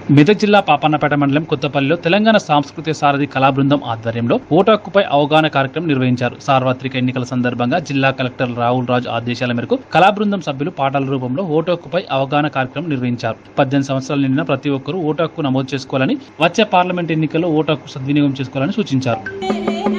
మెదక్ జిల్లా పాపన్నపేట మండలం కొత్తపల్లిలో తెలంగాణ సాంస్కృతిక సారథి కళా బృందం ఆధ్వర్యంలో ఓటు హక్కుపై అవగాహన కార్యక్రమం నిర్వహించారు సార్వత్రిక ఎన్నికల సందర్భంగా జిల్లా కలెక్టర్ రాహుల్ రాజు ఆదేశాల మేరకు కళా బృందం సభ్యులు పాటల రూపంలో ఓటు హక్కుపై అవగాహన కార్యక్రమం నిర్వహించారు పద్దెనిమిది సంవత్సరాలు నిండిన ప్రతి ఒక్కరూ ఓటు హక్కు నమోదు చేసుకోవాలని వచ్చే పార్లమెంట్ ఎన్నికల్లో ఓటు హక్కు సద్వినియోగం చేసుకోవాలని సూచించారు